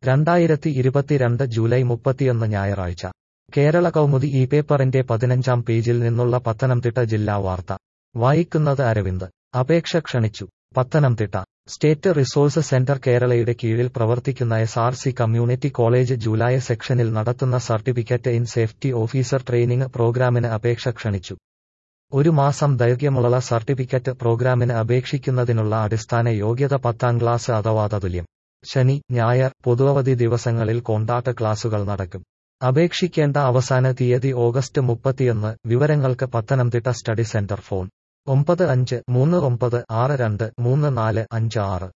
രണ്ടായിരത്തി ഇരുപത്തിരണ്ട് ജൂലൈ മുപ്പത്തിയൊന്ന് ഞായറാഴ്ച കേരള കൗമുദി ഈ പേപ്പറിന്റെ പതിനഞ്ചാം പേജിൽ നിന്നുള്ള പത്തനംതിട്ട ജില്ലാ വാർത്ത വായിക്കുന്നത് അരവിന്ദ് അപേക്ഷ ക്ഷണിച്ചു പത്തനംതിട്ട സ്റ്റേറ്റ് റിസോഴ്സ് സെന്റർ കേരളയുടെ കീഴിൽ പ്രവർത്തിക്കുന്ന S R C community college July സെക്ഷനിൽ നടത്തുന്ന certificate in safety officer training പ്രോഗ്രാമിന് അപേക്ഷ ക്ഷണിച്ചു ഒരു മാസം ദൈർഘ്യമുള്ള സർട്ടിഫിക്കറ്റ് പ്രോഗ്രാമിന് അപേക്ഷിക്കുന്നതിനുള്ള അടിസ്ഥാന യോഗ്യത പത്താം ക്ലാസ് അഥവാ തതുല്യം ശനി ഞായർ പൊതുവധി ദിവസങ്ങളിൽ കോണ്ടാക്ട് ക്ലാസുകൾ നടക്കും അപേക്ഷിക്കേണ്ട അവസാന തീയതി ഓഗസ്റ്റ് മുപ്പത്തിയൊന്ന് വിവരങ്ങൾക്ക് പത്തനംതിട്ട സ്റ്റഡി സെന്റർ ഫോൺ ഒമ്പത് അഞ്ച് മൂന്ന് ഒമ്പത് ആറ് രണ്ട് മൂന്ന് നാല് അഞ്ച് ആറ്